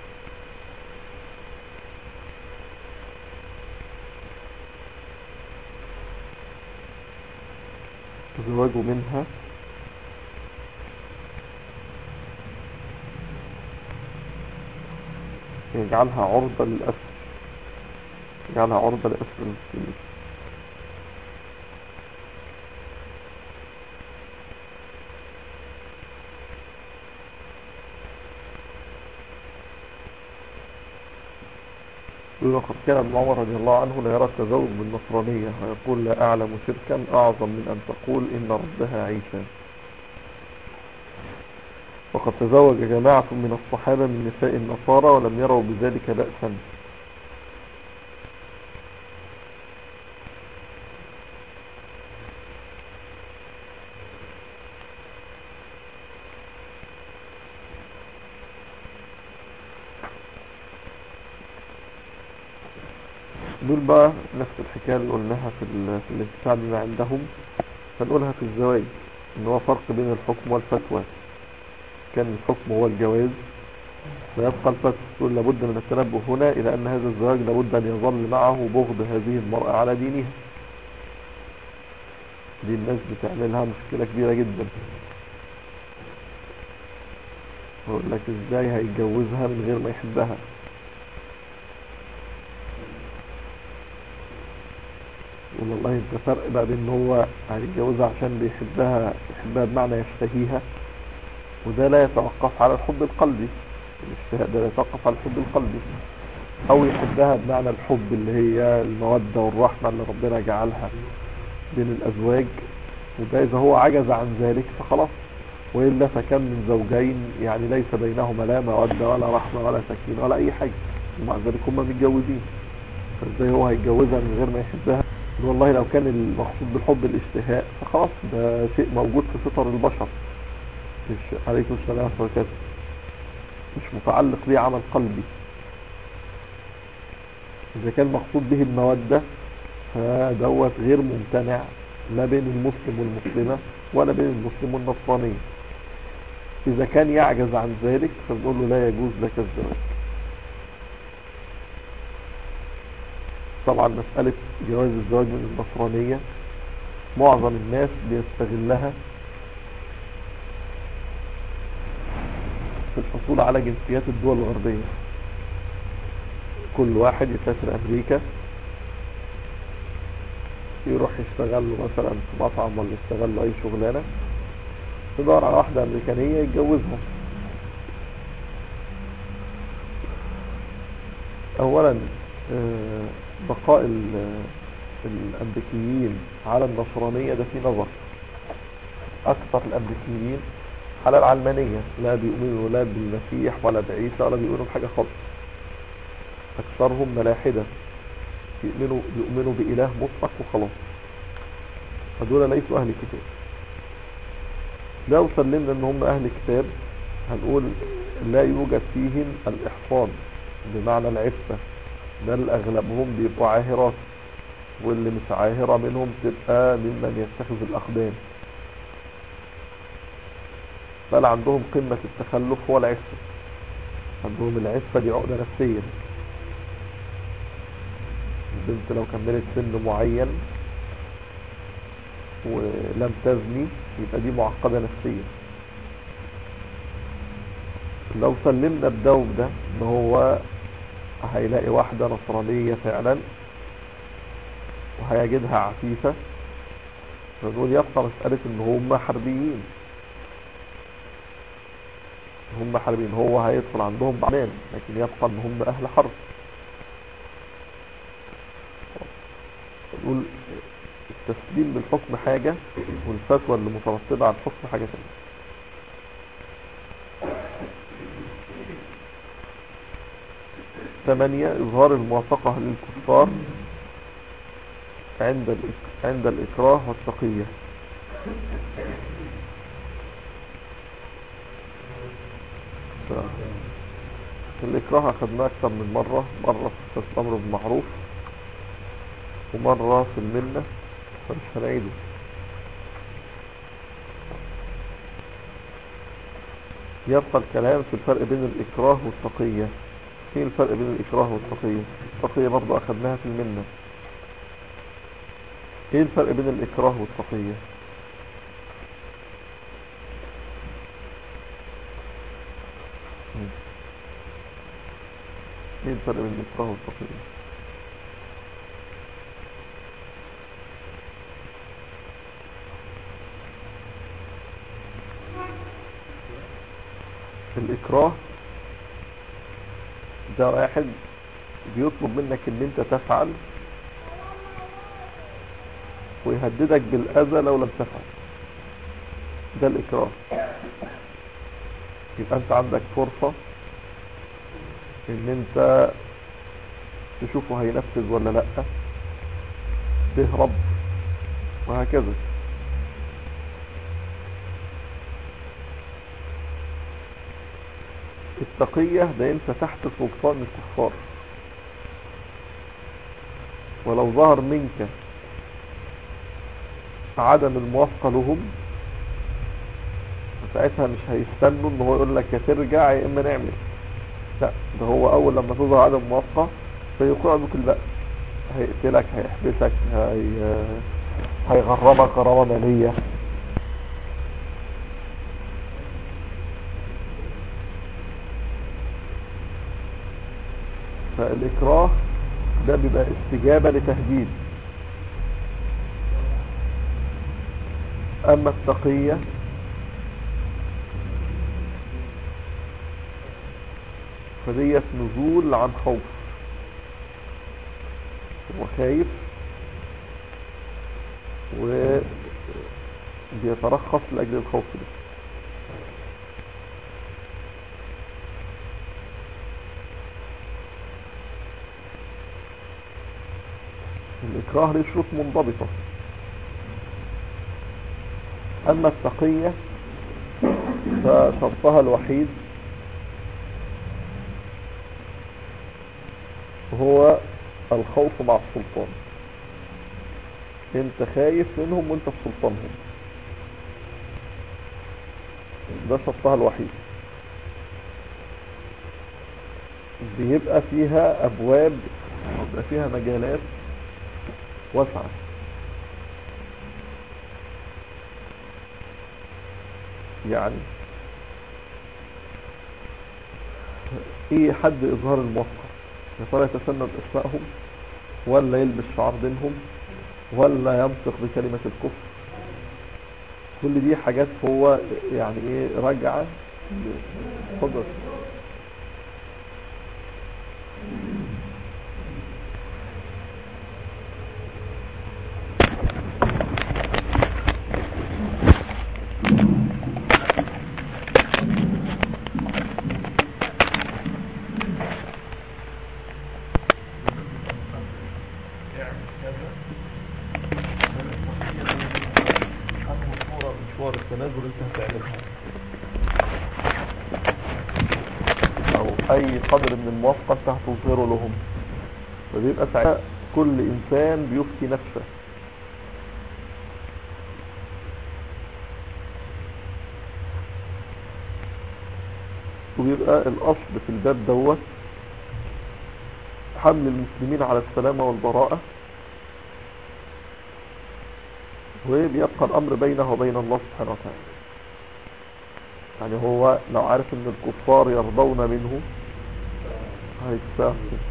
الزواج منها يجعلها عرضة للأسر يجعلها عرضة لأسر المسلمين يقول وقد كان ابن عمر رضي الله عنه لا يرى التزوج بالنصرانية ويقول لا أعلم شركا أعظم من أن تقول إن ربها عيسى وقد تزوج جماعة من الصحابة من نساء النصارى ولم يروا بذلك بأسا دول بقى نفس الحكاية اللي قلناها في, ال- في الانتفاع بما عندهم هنقولها في الزواج ان هو فرق بين الحكم والفتوى كان الحكم هو الجواز فيبقى الفتوى تقول لابد من التنبه هنا الى ان هذا الزواج لابد ان يظل معه بغض هذه المرأة على دينها دي الناس بتعملها مشكلة كبيرة جدا يقول لك ازاي هيتجوزها من غير ما يحبها يقول والله انت فرق بقى بين هو هيتجوزها عشان بيحبها يحبها بمعنى يشتهيها وده لا يتوقف على الحب القلبي الاشتهاء ده لا يتوقف على الحب القلبي او يحبها بمعنى الحب اللي هي المودة والرحمة اللي ربنا جعلها بين الازواج وده اذا هو عجز عن ذلك فخلاص وإلا فكم من زوجين يعني ليس بينهما لا مودة ولا رحمة ولا سكينة ولا أي حاجة ومع ذلك هم متجوزين فازاي هو هيتجوزها من غير ما يحبها والله لو كان المقصود بالحب الاشتهاء فخلاص ده شيء موجود في فطر البشر مش عليكم السلام وبركاته مش متعلق بيه عمل قلبي إذا كان مقصود به المودة فدوت غير ممتنع لا بين المسلم والمسلمة ولا بين المسلم والنصرانية إذا كان يعجز عن ذلك فنقول له لا يجوز لك الزواج طبعا مسألة جواز الزواج من النصرانية معظم الناس بيستغلها في الحصول على جنسيات الدول الغربية كل واحد يسافر أمريكا يروح يشتغل له مثلا في مطعم ولا يشتغل له أي شغلانة يدور على واحدة أمريكانية يتجوزها أولا آه، بقاء ال- الأمريكيين على النصرانية ده في نظر أكثر الأمريكيين على العلمانية لا بيؤمنوا لا بالمسيح ولا بعيسى ولا بيؤمنوا بحاجة خالص أكثرهم ملاحدة يؤمنوا يؤمنوا بإله مطلق وخلاص هدول ليسوا أهل كتاب لو سلمنا ان هم أهل كتاب هنقول لا يوجد فيهم الإحصان بمعنى العفة بل أغلبهم بيبقوا عاهرات واللي مش عاهرة منهم تبقى ممن يتخذ الأقدام بل عندهم قمة التخلف هو العفة عندهم العفة دي عقدة نفسية البنت لو كملت سن معين ولم تزني يبقى دي معقدة نفسيا لو سلمنا بده وبده ان هو هيلاقي واحدة نصرانية فعلا وهيجدها عفيفة فنقول يبقى مسألة ان هم حربيين هم حربيين هو هيدخل عندهم بعمان لكن يبقى ان هم اهل حرب نقول التسليم بالحكم حاجة والفتوى اللي مترتبة على الحكم حاجة ثانية ثمانية إظهار الموافقة للكفار عند الإك- عند الإكراه والتقية ف- الإكراه أخذناه أكثر من مرة مرة في الأمر بالمعروف ومرة في المنة فمش هنعيده يبقى الكلام في الفرق بين الإكراه والتقية ايه الفرق بين الإكراه والتقية التقية برضو أخذناها في المنة ايه الفرق بين الإكراه والتقية مم. ايه الفرق بين الإكراه والتقية الإكراه ده واحد بيطلب منك ان انت تفعل ويهددك بالأذى لو لم تفعل ده الإكراه يبقى انت عندك فرصة ان انت تشوفه هينفذ ولا لا تهرب وهكذا التقية ده انت تحت سلطان الكفار ولو ظهر منك عدم الموافقة لهم ساعتها مش هيستنوا ان هو يقول لك يا ترجع يا اما نعمل لا ده هو اول لما تظهر عدم موافقة سيوقع بك البأس هيقتلك هيحبسك هي... هيغرمك غرامة مالية فالإكراه ده بيبقى استجابة لتهديد أما التقية فديت نزول عن خوف هو خايف وبيترخص لأجل الخوف ده الإكراه له شروط منضبطة أما التقية فشرطها الوحيد هو الخوف مع السلطان انت خايف منهم وانت في سلطانهم ده شرطها الوحيد بيبقى فيها ابواب بيبقى فيها مجالات واسعة يعني ايه حد اظهار الموقع يا ترى يتسند اسمائهم ولا يلبس شعار دينهم ولا ينطق بكلمة الكفر كل دي حاجات هو يعني ايه راجعة اتفضل مشوار التنازل انت هتعملها او اي قدر من الموافقة انت هتظهره لهم فبيبقى ساعتها كل انسان بيفتي نفسه وبيبقى الاصل في الباب دوت حمل المسلمين على السلامة والبراءة وبيبقى الامر بينه وبين الله سبحانه وتعالى يعني هو لو عارف ان الكفار يرضون منه هيستغفر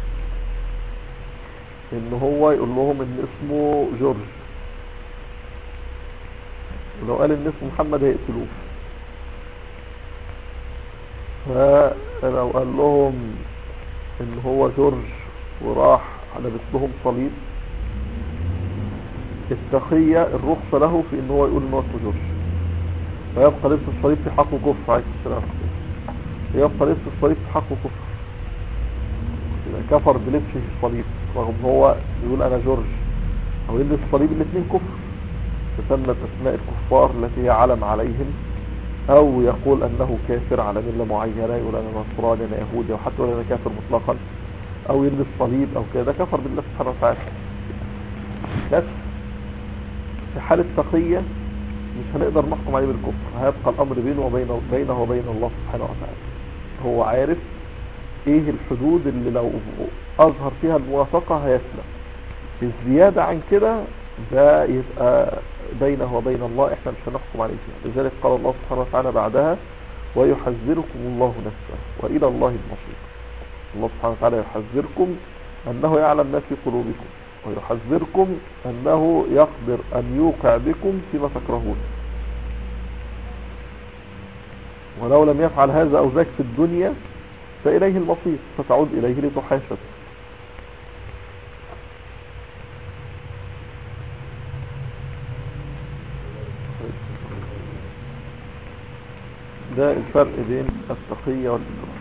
ان هو يقول لهم ان اسمه جورج ولو قال ان اسمه محمد هيقتلوه فلو قال لهم ان هو جورج وراح لبس لهم صليب التقية الرخصة له في ان هو يقول ان هو اسمه جورج فيبقى لبس الصليب في حقه كفر عليه السلام يبقى لبس الصليب في حقه كفر يبقى كفر بلبسه الصليب رغم هو يقول انا جورج او يلبس الصليب الاثنين كفر تسمت اسماء الكفار التي هي علم عليهم او يقول انه كافر على مله معينه يقول انا نصراني انا يهودي او حتى يقول انا كافر مطلقا او يلبس صليب او كده ده كفر بالله سبحانه وتعالى بس في حالة تقية مش هنقدر نحكم عليه بالكفر هيبقى الامر بينه وبين بينه وبين الله سبحانه وتعالى هو عارف ايه الحدود اللي لو اظهر فيها الموافقة هيسلم الزيادة عن كده ده يبقى بينه وبين الله احنا مش هنحكم عليه فيها لذلك قال الله سبحانه وتعالى بعدها ويحذركم الله نفسه والى الله المصير الله سبحانه وتعالى يحذركم انه يعلم ما في قلوبكم ويحذركم انه يقدر ان يوقع بكم فيما تكرهون ولو لم يفعل هذا او ذاك في الدنيا فإليه المصير فتعود إليه لتحاسب ده الفرق بين التقية والإكراه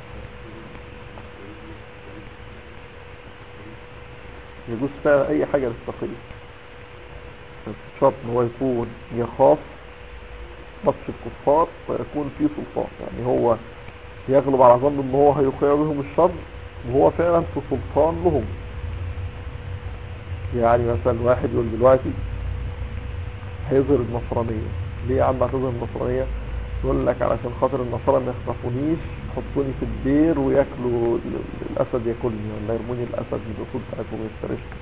يجوز فعلا أي حاجة للتقية شرط ان هو يكون يخاف بطش الكفار ويكون فيه سلطان يعني هو يغلب على ظن ان هو هيقيع بهم الشر وهو فعلا في سلطان لهم يعني مثلا واحد يقول دلوقتي هيظهر النصرانية ليه يا عم هتظهر النصرانية يقول لك علشان خاطر النصارى ما يخطفونيش يحطوني في الدير وياكلوا الاسد ياكلني ولا يرموني الاسد من الاصول بتاعتهم ويفترسني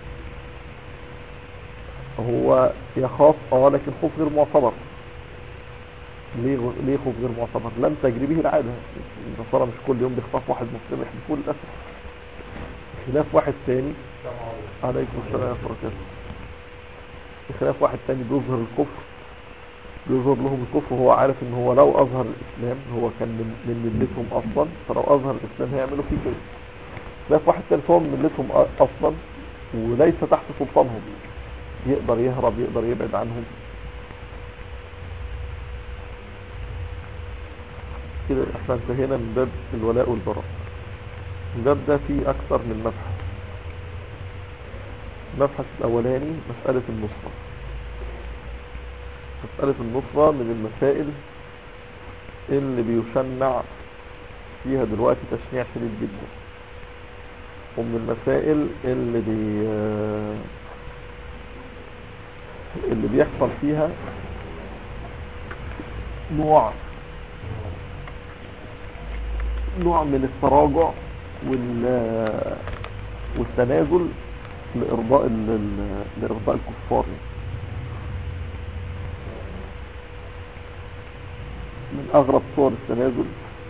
هو يخاف اه لكن خوف غير معتبر ليه ليه خوف غير معتبر لم تجري به العاده النصارى مش كل يوم بيخطف واحد مسلم يحدفوه للاسف خلاف واحد تاني عليكم السلام ورحمه الله بخلاف واحد تاني بيظهر الكفر بيظهر لهم الكفر وهو عارف ان هو لو اظهر الاسلام هو كان من, من ملتهم اصلا فلو اظهر الاسلام هيعملوا فيه كده ده في واحد تاني هو من ملتهم أ- اصلا وليس تحت سلطانهم يقدر يهرب يقدر يبعد عنهم كده احنا انتهينا من باب الولاء والبراء الباب ده فيه اكثر من مبحث المبحث الاولاني مسألة النصرة مسألة النصرة من المسائل اللي بيشنع فيها دلوقتي تشنيع شديد جدا ومن المسائل اللي بي اللي بيحصل فيها نوع نوع من التراجع وال والتنازل لإرضاء ال- ال- لإرضاء الكفار من أغرب صور التنازل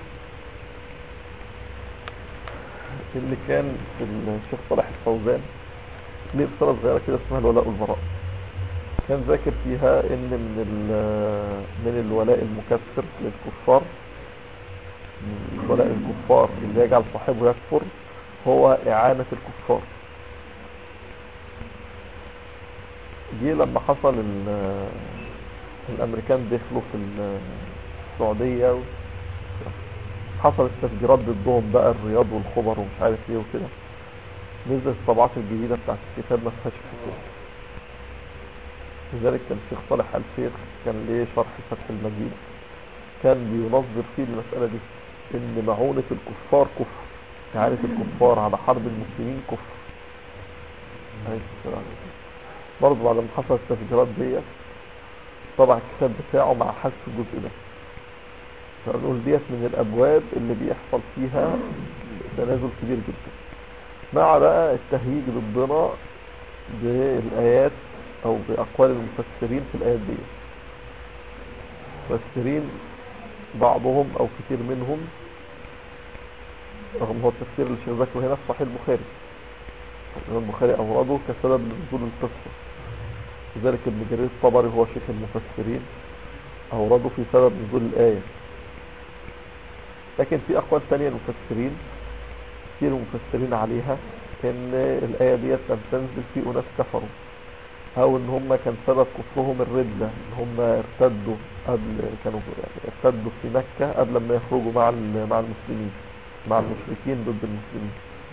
اللي كان في الشيخ صالح الفوزان ليه رسالة صغيرة كده اسمها الولاء والبراء كان ذاكر فيها ان من ال- من الولاء المكفر للكفار من ولاء الكفار اللي يجعل صاحبه يكفر هو إعانة الكفار جه لما حصل ال- الأمريكان دخلوا في السعودية و- حصلت تفجيرات ضدهم بقى الرياض والخبر ومش عارف ايه وكده نزلت الطبعات الجديدة بتاعت الكتاب ما فيهاش حقوق لذلك كان الشيخ صالح الشيخ كان ليه شرح فتح المجيد كان بينظر فيه المسألة دي ان معونة الكفار كفر إعانة الكفار على حرب المسلمين كفر عليه السلام برضه بعد ما حصلت التفجيرات ديت طبع الكتاب بتاعه مع حذف الجزء ده فنقول ديت من الابواب اللي بيحصل فيها تنازل كبير جدا مع بقى التهييج ضدنا بالايات او باقوال المفسرين في الايات دي مفسرين بعضهم او كتير منهم رغم هو التفسير اللي الشيخ ذكره هنا في صحيح البخاري الإمام البخاري أورده كسبب لنزول القصة لذلك ابن جرير الطبري هو شيخ المفسرين أورده في سبب نزول الآية لكن في أقوال تانية المفسرين كثير المفسرين عليها إن الآية ديت لم تنزل في أناس كفروا أو إن هم كان سبب كفرهم الردة إن هم ارتدوا قبل كانوا يعني ارتدوا في مكة قبل ما يخرجوا مع ال- مع المسلمين مع المشركين ضد المسلمين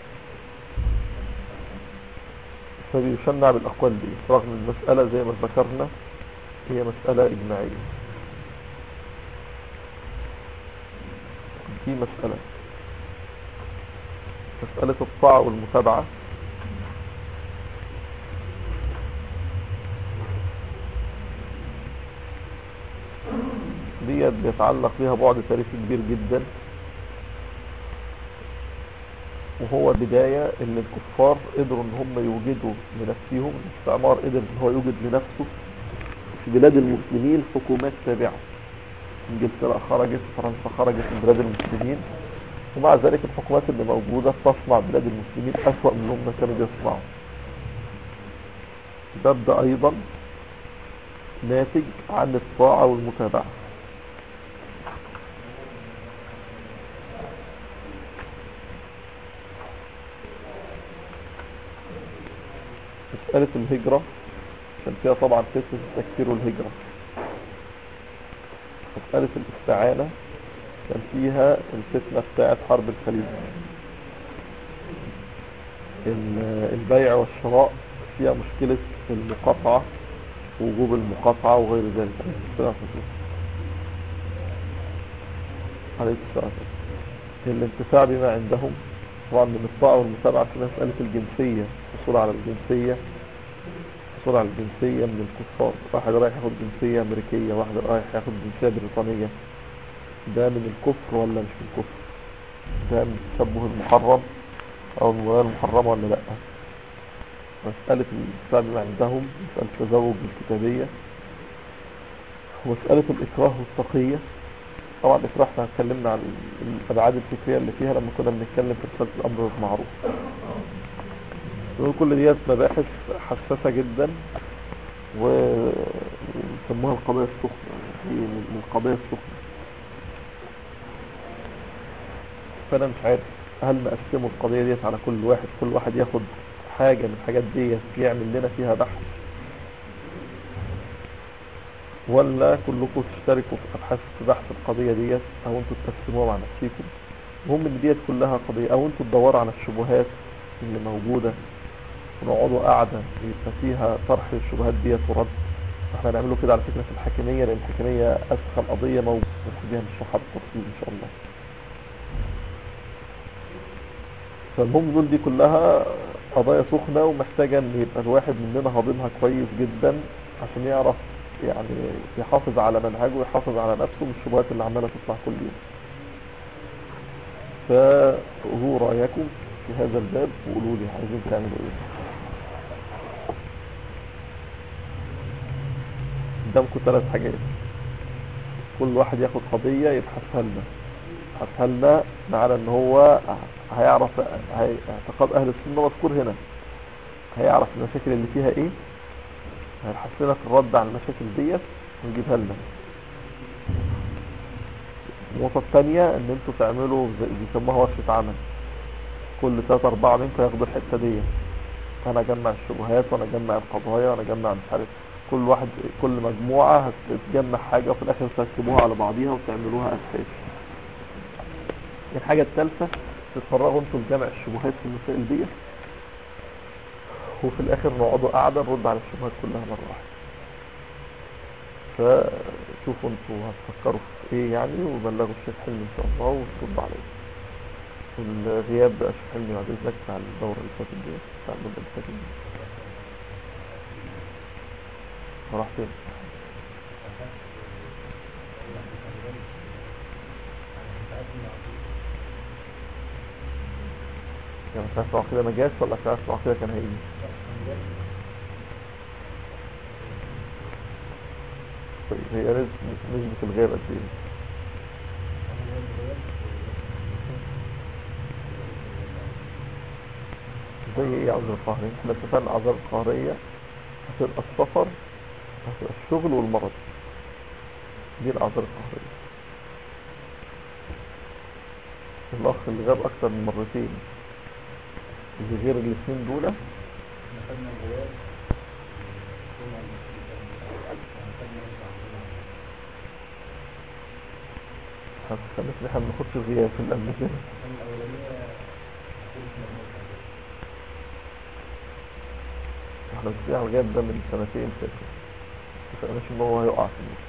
فبيشنع بالأقوال دي رغم المسألة زي ما ذكرنا هي مسألة إجماعية في مسألة مسألة الطاعة والمتابعة ديت بيتعلق بها بعد تاريخي كبير جدا وهو بداية ان الكفار قدروا ان هم يوجدوا لنفسهم الاستعمار قدر ان هو يوجد لنفسه في بلاد المسلمين حكومات تابعة انجلترا خرجت فرنسا خرجت من بلاد المسلمين ومع ذلك الحكومات اللي موجودة تصنع بلاد المسلمين أسوأ من اللي هم كانوا بيصنعوا الباب ده أيضا ناتج عن الطاعة والمتابعة مسألة الهجرة كان فيها طبعا فتنة التكفير والهجرة مسألة الاستعانة كان فيها الفتنة بتاعت حرب الخليج ال- البيع والشراء فيها مشكلة المقاطعة وجوب المقاطعة وغير ذلك عليه السلام عليه السلام الانتفاع بما عندهم طبعا من الطاعة والمتابعة في مسألة الجنسية الحصول على الجنسية الحصول على الجنسية من الكفار واحد رايح ياخد جنسية أمريكية واحد رايح ياخد جنسية بريطانية ده من الكفر ولا مش من الكفر ده من التشبه المحرم أو المغاية المحرمة ولا لأ مسألة الانتفاع بما عندهم مسألة التزوج بالكتابية ومسألة الإكراه والتقية طبعا الإكراه احنا اتكلمنا عن الأبعاد الفكرية اللي فيها لما كنا بنتكلم في رسالة الأمر بالمعروف نقول كل ديت مباحث حساسة جدا ويسموها القضايا السخنة يعني هي من القضايا السخنة فانا مش عارف هل نقسموا القضية ديت على كل واحد كل واحد ياخد حاجة من الحاجات ديت يعمل لنا فيها بحث ولا كلكم تشتركوا في ابحاث في بحث القضية ديت او انتوا تقسموها مع نفسكم المهم ان ديت كلها قضية او انتوا تدوروا على الشبهات اللي موجودة ونقعدوا قاعدة يبقى فيها طرح الشبهات ديت ورد احنا هنعمله كده على فكرة في الحاكمية لان الحاكمية اسهل قضية موجودة بيها نشرحها بالتفصيل ان شاء الله فالمهم دول دي كلها قضايا سخنة ومحتاجة ان يبقى الواحد مننا هاضمها كويس جدا عشان يعرف يعني يحافظ على منهجه ويحافظ على نفسه من الشبهات اللي عمالة تطلع كل يوم فقولوا رأيكم في هذا الباب وقولوا لي عايزين تعملوا ايه قدامكم ثلاث حاجات كل واحد ياخد قضية يبحثها لنا يبحثها لنا معنى ان هو هيعرف هي- اعتقاد اهل السنة مذكور هنا هيعرف المشاكل اللي فيها ايه هيبحث لنا في الرد على المشاكل ديت ونجيبها لنا النقطة الثانية ان انتوا تعملوا زي بيسموها ورشة عمل كل ثلاثة أربعة منكم ياخدوا الحتة ديت أنا أجمع الشبهات وأنا أجمع القضايا وأنا أجمع مش عارف كل واحد كل مجموعة هتجمع حاجة وفي الآخر تركبوها على بعضيها وتعملوها أساس الحاجة الثالثة تتفرغوا انتوا لجمع الشبهات في المسائل ديت وفي الآخر نقعدوا قاعدة نرد على الشبهات كلها مرة واحدة فشوفوا انتوا هتفكروا في ايه يعني وبلغوا الشيخ حلمي ان شاء الله وتردوا عليه الغياب بقى الشيخ حلمي بعد اذنك بتاع الدورة اللي فاتت دي بتاع المدة اللي فاتت دي راح فين؟ يعني مش عارف العقيدة ما جاش ولا مش عارف العقيدة كان هيجي طيب هي نسبة نسبة الغياب قد ايه؟ زي ايه عذر القهرية؟ احنا اتفقنا عذر القهرية هتبقى السفر هتبقى الشغل والمرض دي الأعذار القهرية الأخ اللي غاب أكتر من مرتين اللي غير الاثنين دول هتخلص ان احنا ما بناخدش الغياب في الأمن احنا بنسيح الغياب ده من سنتين فاتوا متفقناش ان هو هيقع في النص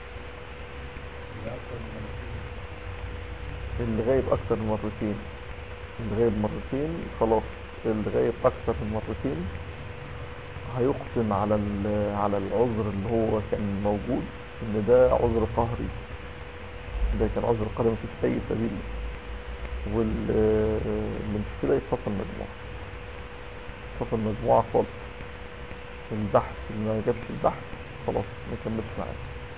اللي غايب اكتر من مرتين اللي غايب مرتين خلاص اللي غايب اكتر من مرتين هيقسم على ال- على العذر اللي هو كان موجود ان ده عذر قهري ده كان عذر قهري مفيش اي سبيل واللي مش كده يتفصل مجموعة يتفصل مجموعة خالص البحث اللي ما جابش البحث خلاص ما يكملش معانا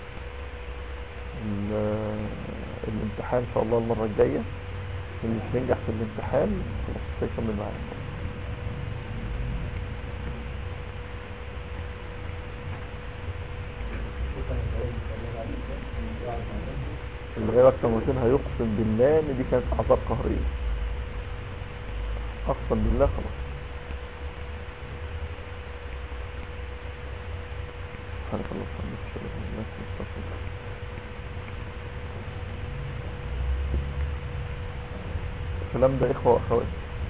ال- الامتحان ان شاء الله المرة الجاية اللي مش هينجح في الامتحان خلاص مش هيكمل معانا اللي غير اكتر من مرتين هيقسم بالله ان دي كانت اعذار قهرية اقسم بالله خلاص سبحانك اللهم وبحمدك اشهد ان لا اله الا انت استغفرك الكلام ده اخوة واخوات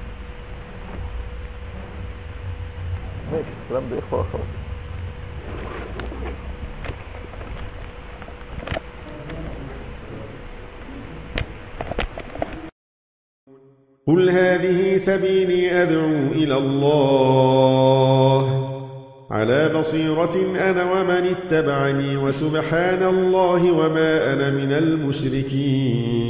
ماشي الكلام ده اخوة واخوات قل هذه سبيلي أدعو إلى الله على بصيرة أنا ومن اتبعني وسبحان الله وما أنا من المشركين